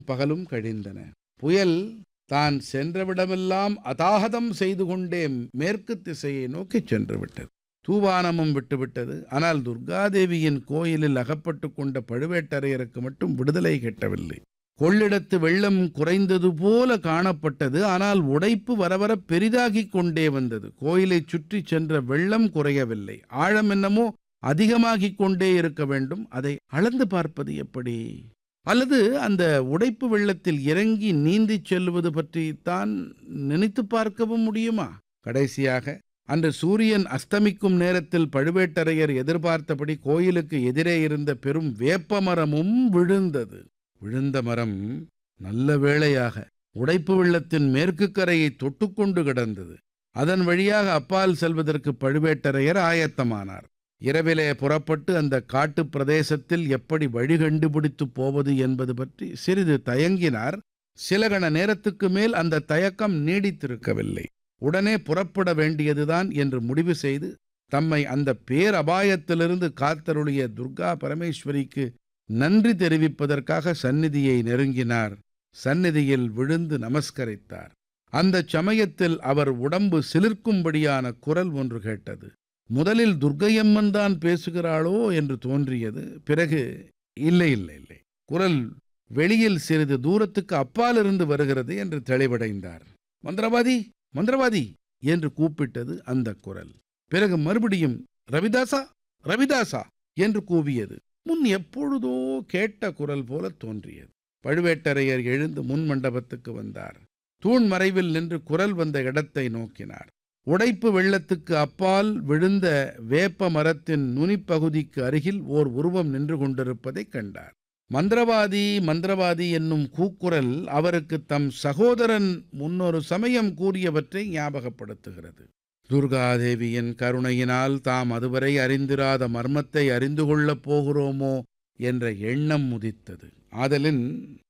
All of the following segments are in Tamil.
பகலும் கழிந்தன புயல் தான் சென்றவிடமெல்லாம் அதாகதம் செய்து கொண்டே மேற்கு திசையை நோக்கிச் சென்று விட்டது தூவானமும் விட்டுவிட்டது ஆனால் துர்காதேவியின் கோயிலில் அகப்பட்டு கொண்ட பழுவேட்டரையருக்கு மட்டும் விடுதலை கிட்டவில்லை கொள்ளிடத்து வெள்ளம் குறைந்தது போல காணப்பட்டது ஆனால் உடைப்பு வரவர பெரிதாகிக் கொண்டே வந்தது கோயிலைச் சுற்றி சென்ற வெள்ளம் குறையவில்லை ஆழம் என்னமோ அதிகமாகிக் கொண்டே இருக்க வேண்டும் அதை அளந்து பார்ப்பது எப்படி அல்லது அந்த உடைப்பு வெள்ளத்தில் இறங்கி நீந்திச் செல்வது பற்றித்தான் நினைத்து பார்க்கவும் முடியுமா கடைசியாக அன்று சூரியன் அஸ்தமிக்கும் நேரத்தில் பழுவேட்டரையர் எதிர்பார்த்தபடி கோயிலுக்கு எதிரே இருந்த பெரும் வேப்பமரமும் விழுந்தது விழுந்த மரம் நல்ல வேளையாக உடைப்பு வெள்ளத்தின் மேற்கு கரையை தொட்டுக்கொண்டு கிடந்தது அதன் வழியாக அப்பால் செல்வதற்கு பழுவேட்டரையர் ஆயத்தமானார் இரவிலே புறப்பட்டு அந்த காட்டுப் பிரதேசத்தில் எப்படி வழி கண்டுபிடித்து போவது என்பது பற்றி சிறிது தயங்கினார் சில கண நேரத்துக்கு மேல் அந்த தயக்கம் நீடித்திருக்கவில்லை உடனே புறப்பட வேண்டியதுதான் என்று முடிவு செய்து தம்மை அந்த பேரபாயத்திலிருந்து காத்தருளிய துர்கா பரமேஸ்வரிக்கு நன்றி தெரிவிப்பதற்காக சந்நிதியை நெருங்கினார் சந்நிதியில் விழுந்து நமஸ்கரித்தார் அந்த சமயத்தில் அவர் உடம்பு சிலிர்க்கும்படியான குரல் ஒன்று கேட்டது முதலில் துர்க்கையம்மன் தான் பேசுகிறாளோ என்று தோன்றியது பிறகு இல்லை இல்லை இல்லை குரல் வெளியில் சிறிது தூரத்துக்கு அப்பாலிருந்து வருகிறது என்று தெளிவடைந்தார் மந்திரவாதி மந்திரவாதி என்று கூப்பிட்டது அந்த குரல் பிறகு மறுபடியும் ரவிதாசா ரவிதாசா என்று கூவியது முன் எப்பொழுதோ கேட்ட குரல் போல தோன்றியது பழுவேட்டரையர் எழுந்து முன் மண்டபத்துக்கு வந்தார் தூண் மறைவில் நின்று குரல் வந்த இடத்தை நோக்கினார் உடைப்பு வெள்ளத்துக்கு அப்பால் விழுந்த வேப்ப மரத்தின் நுனிப்பகுதிக்கு அருகில் ஓர் உருவம் நின்று கொண்டிருப்பதைக் கண்டார் மந்திரவாதி மந்திரவாதி என்னும் கூக்குரல் அவருக்கு தம் சகோதரன் முன்னொரு சமயம் கூறியவற்றை ஞாபகப்படுத்துகிறது துர்காதேவியின் கருணையினால் தாம் அதுவரை அறிந்திராத மர்மத்தை அறிந்து கொள்ளப் போகிறோமோ என்ற எண்ணம் முதித்தது ஆதலின்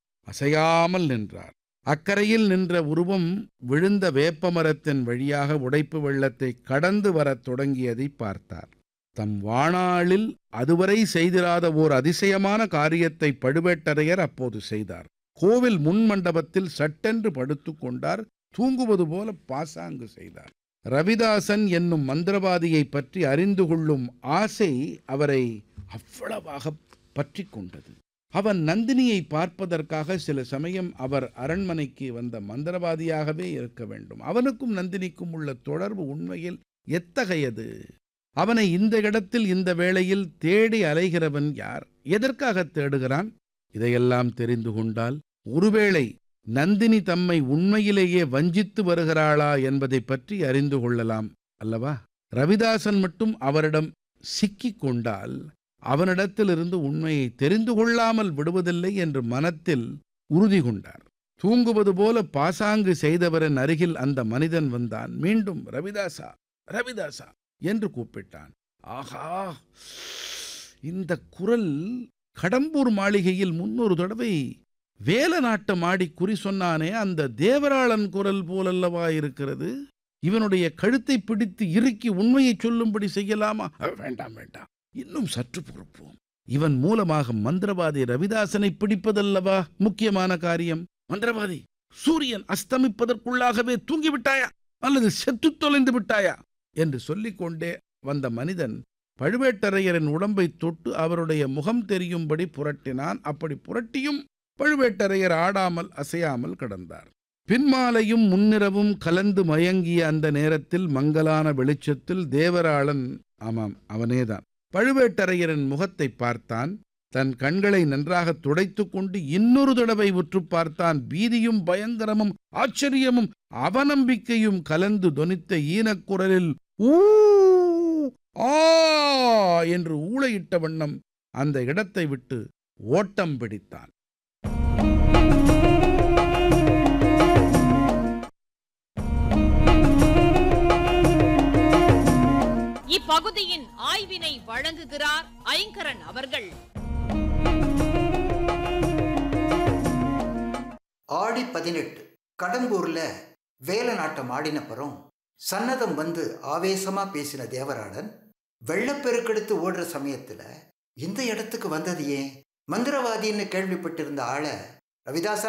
அசையாமல் நின்றார் அக்கரையில் நின்ற உருவம் விழுந்த வேப்பமரத்தின் வழியாக உடைப்பு வெள்ளத்தை கடந்து வரத் தொடங்கியதை பார்த்தார் தம் வாணாளில் அதுவரை செய்திராத ஓர் அதிசயமான காரியத்தை பழுவேட்டரையர் அப்போது செய்தார் கோவில் முன் மண்டபத்தில் சட்டென்று படுத்து கொண்டார் தூங்குவது போல பாசாங்கு செய்தார் ரவிதாசன் என்னும் மந்திரவாதியை பற்றி அறிந்து கொள்ளும் ஆசை அவரை அவ்வளவாக பற்றி கொண்டது அவன் நந்தினியை பார்ப்பதற்காக சில சமயம் அவர் அரண்மனைக்கு வந்த மந்திரவாதியாகவே இருக்க வேண்டும் அவனுக்கும் நந்தினிக்கும் உள்ள தொடர்பு உண்மையில் எத்தகையது அவனை இந்த இடத்தில் இந்த வேளையில் தேடி அலைகிறவன் யார் எதற்காக தேடுகிறான் இதையெல்லாம் தெரிந்து கொண்டால் ஒருவேளை நந்தினி தம்மை உண்மையிலேயே வஞ்சித்து வருகிறாளா என்பதை பற்றி அறிந்து கொள்ளலாம் அல்லவா ரவிதாசன் மட்டும் அவரிடம் சிக்கிக் கொண்டால் அவனிடத்திலிருந்து உண்மையை தெரிந்து கொள்ளாமல் விடுவதில்லை என்று மனத்தில் உறுதி கொண்டார் தூங்குவது போல பாசாங்கு செய்தவரின் அருகில் அந்த மனிதன் வந்தான் மீண்டும் ரவிதாசா ரவிதாசா என்று கூப்பிட்டான் ஆஹா இந்த குரல் கடம்பூர் மாளிகையில் முன்னொரு தடவை வேல நாட்டம் ஆடி குறி சொன்னானே அந்த தேவராளன் குரல் போலல்லவா இருக்கிறது இவனுடைய கழுத்தை பிடித்து இறுக்கி உண்மையை சொல்லும்படி செய்யலாமா வேண்டாம் வேண்டாம் இன்னும் சற்று பொறுப்போம் இவன் மூலமாக மந்திரவாதி ரவிதாசனை பிடிப்பதல்லவா முக்கியமான காரியம் மந்திரவாதி சூரியன் அஸ்தமிப்பதற்குள்ளாகவே தூங்கிவிட்டாயா அல்லது செத்து தொலைந்து விட்டாயா என்று சொல்லிக்கொண்டே வந்த மனிதன் பழுவேட்டரையரின் உடம்பை தொட்டு அவருடைய முகம் தெரியும்படி புரட்டினான் அப்படி புரட்டியும் பழுவேட்டரையர் ஆடாமல் அசையாமல் கிடந்தார் பின்மாலையும் முன்னிரவும் கலந்து மயங்கிய அந்த நேரத்தில் மங்கலான வெளிச்சத்தில் தேவராளன் ஆமாம் அவனேதான் பழுவேட்டரையரின் முகத்தை பார்த்தான் தன் கண்களை நன்றாக துடைத்து கொண்டு இன்னொரு தடவை உற்று பார்த்தான் பீதியும் பயங்கரமும் ஆச்சரியமும் அவநம்பிக்கையும் கலந்து தொனித்த ஈனக்குரலில் ஊ ஆ என்று ஊளையிட்ட வண்ணம் அந்த இடத்தை விட்டு ஓட்டம் பிடித்தான் இப்பகுதியின் ஆய்வினை வழங்குகிறார் ஐங்கரன் அவர்கள் ஆடி பதினெட்டு கடம்பூர்ல வேல நாட்டம் ஆடினப்புறம் சன்னதம் வந்து ஆவேசமா பேசின தேவராளன் வெள்ளப்பெருக்கெடுத்து ஓடுற சமயத்துல இந்த இடத்துக்கு வந்தது ஏன் மந்திரவாதின்னு கேள்விப்பட்டிருந்த ஆளை ரவிதாசா